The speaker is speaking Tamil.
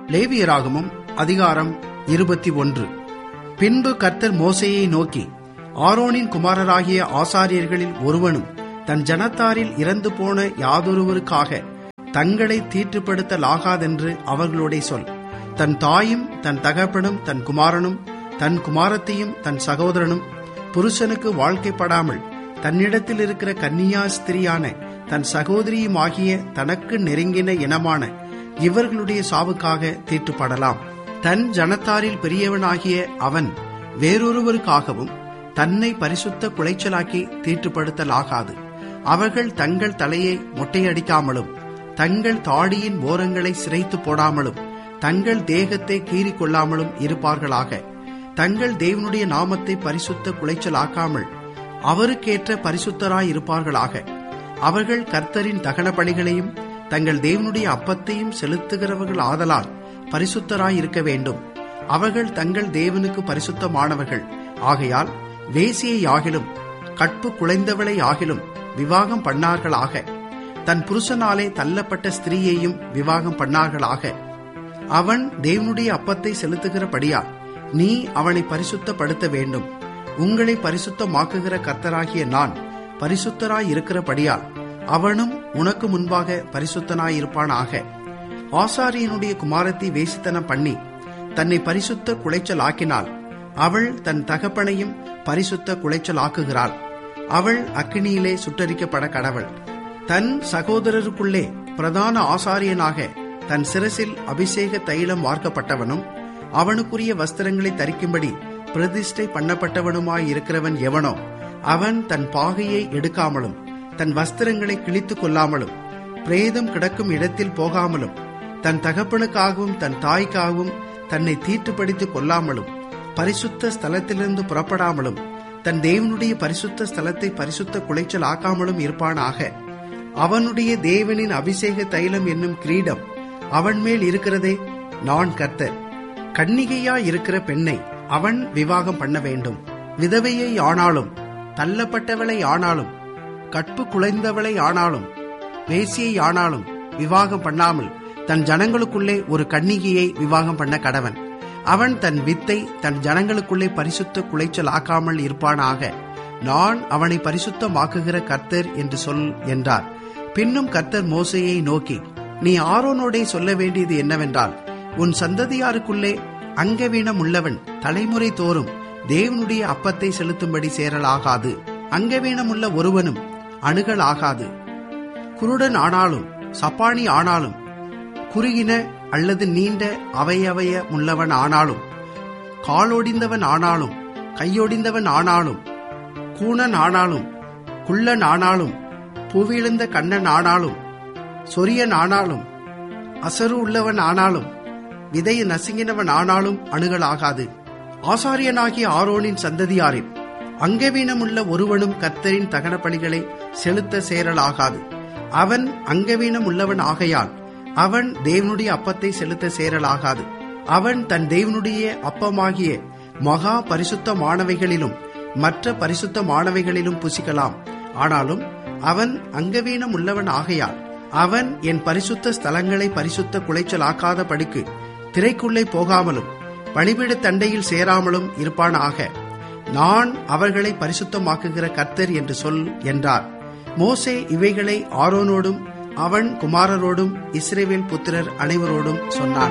லேவியராகமும் அதிகாரம் இருபத்தி ஒன்று பின்பு கர்த்தர் மோசையை நோக்கி ஆரோனின் குமாரராகிய ஆசாரியர்களில் ஒருவனும் தன் ஜனத்தாரில் இறந்து போன யாதொருவருக்காக தங்களை தீட்டுப்படுத்தலாகாதென்று அவர்களோடே சொல் தன் தாயும் தன் தகப்பனும் தன் குமாரனும் தன் குமாரத்தையும் தன் சகோதரனும் புருஷனுக்கு வாழ்க்கைப்படாமல் தன்னிடத்தில் இருக்கிற கன்னியா ஸ்திரியான தன் சகோதரியுமாகிய தனக்கு நெருங்கின இனமான இவர்களுடைய சாவுக்காக தீட்டுப்படலாம் தன் ஜனத்தாரில் பெரியவனாகிய அவன் வேறொருவருக்காகவும் தன்னை பரிசுத்த குலைச்சலாக்கி தீட்டுப்படுத்தலாகாது அவர்கள் தங்கள் தலையை மொட்டையடிக்காமலும் தங்கள் தாடியின் ஓரங்களை சிரைத்து போடாமலும் தங்கள் தேகத்தை கீறிக் கொள்ளாமலும் இருப்பார்களாக தங்கள் தேவனுடைய நாமத்தை பரிசுத்த குலைச்சலாக்காமல் அவருக்கேற்ற பரிசுத்தராயிருப்பார்களாக அவர்கள் கர்த்தரின் தகன பலிகளையும் தங்கள் தேவனுடைய அப்பத்தையும் செலுத்துகிறவர்கள் ஆதலால் பரிசுத்தராயிருக்க வேண்டும் அவர்கள் தங்கள் தேவனுக்கு பரிசுத்தமானவர்கள் ஆகையால் வேசியை ஆகிலும் கற்பு குலைந்தவளை ஆகிலும் விவாகம் பண்ணார்களாக தன் புருஷனாலே தள்ளப்பட்ட ஸ்திரீயையும் விவாகம் பண்ணார்களாக அவன் தேவனுடைய அப்பத்தை செலுத்துகிறபடியா நீ அவனை பரிசுத்தப்படுத்த வேண்டும் உங்களை பரிசுத்தமாக்குகிற கர்த்தராகிய நான் பரிசுத்தராய் இருக்கிறபடியால் அவனும் உனக்கு முன்பாக பரிசுத்தனாயிருப்பானாக ஆசாரியனுடைய குமாரத்தை வேசித்தனம் பண்ணி தன்னை பரிசுத்த குலைச்சல் ஆக்கினாள் அவள் தன் தகப்பனையும் பரிசுத்த குலைச்சல் ஆக்குகிறாள் அவள் அக்கினியிலே சுட்டரிக்கப்பட கடவள் தன் சகோதரருக்குள்ளே பிரதான ஆசாரியனாக தன் சிரசில் அபிஷேக தைலம் வார்க்கப்பட்டவனும் அவனுக்குரிய வஸ்திரங்களை தரிக்கும்படி பிரதிஷ்டை பண்ணப்பட்டவனுமாயிருக்கிறவன் எவனோ அவன் தன் பாகையை எடுக்காமலும் தன் வஸ்திரங்களை கிழித்துக் கொள்ளாமலும் பிரேதம் கிடக்கும் இடத்தில் போகாமலும் தன் தகப்பனுக்காகவும் தன் தாய்க்காகவும் தன்னை தீட்டுப்படுத்திக் கொள்ளாமலும் பரிசுத்த ஸ்தலத்திலிருந்து புறப்படாமலும் தன் தேவனுடைய பரிசுத்த ஸ்தலத்தை பரிசுத்த குலைச்சல் ஆக்காமலும் இருப்பானாக அவனுடைய தேவனின் அபிஷேக தைலம் என்னும் கிரீடம் அவன் மேல் இருக்கிறதே நான் கர்த்தர் கன்னிகையா இருக்கிற பெண்ணை அவன் விவாகம் பண்ண வேண்டும் விதவையை ஆனாலும் தள்ளப்பட்டவளை ஆனாலும் கற்பு குலைந்தவளை ஆனாலும் வேசியை ஆனாலும் விவாகம் பண்ணாமல் தன் ஜனங்களுக்குள்ளே ஒரு கன்னிகையை விவாகம் பண்ண கடவன் அவன் தன் வித்தை தன் ஜனங்களுக்குள்ளே பரிசுத்த குலைச்சல் ஆக்காமல் இருப்பானாக நான் அவனை பரிசுத்தமாக்குகிற கர்த்தர் என்று சொல் என்றார் பின்னும் கர்த்தர் மோசையை நோக்கி நீ ஆரோனோடே சொல்ல வேண்டியது என்னவென்றால் உன் சந்ததியாருக்குள்ளே அங்கவீனம் உள்ளவன் தலைமுறை தோறும் தேவனுடைய அப்பத்தை செலுத்தும்படி சேரலாகாது அங்கவீனம் உள்ள ஒருவனும் அணுகலாகாது குருடன் ஆனாலும் சப்பானி ஆனாலும் குறுகின அல்லது நீண்ட அவையவைய உள்ளவன் ஆனாலும் காலொடிந்தவன் ஆனாலும் கையொடிந்தவன் ஆனாலும் கூணன் ஆனாலும் குள்ளன் ஆனாலும் பூவிழுந்த கண்ணன் ஆனாலும் சொரியன் ஆனாலும் அசரு உள்ளவன் ஆனாலும் விதையை நசுங்கினவன் ஆனாலும் அணுகலாகாது ஆசாரியனாகிய ஆரோனின் சந்ததியாரில் அங்கவீனமுள்ள ஒருவனும் கர்த்தரின் தகன பலிகளை செலுத்த சேரலாகாது அவன் அங்கவீனம் உள்ளவன் ஆகையால் அவன் தேவனுடைய அப்பத்தை செலுத்த சேரலாகாது அவன் தன் தேவனுடைய அப்பமாகிய மகா பரிசுத்தமானவைகளிலும் மற்ற பரிசுத்தமானவைகளிலும் புசிக்கலாம் ஆனாலும் அவன் அங்கவீனம் உள்ளவன் ஆகையால் அவன் என் பரிசுத்த ஸ்தலங்களை பரிசுத்த குலைச்சலாக்காத படிக்கு திரைக்குள்ளே போகாமலும் பணிபிட தண்டையில் சேராமலும் இருப்பானாக நான் அவர்களை பரிசுத்தமாக்குகிற கர்த்தர் என்று சொல் என்றார் மோசே இவைகளை ஆரோனோடும் அவன் குமாரரோடும் இஸ்ரேவேல் புத்திரர் அனைவரோடும் சொன்னான்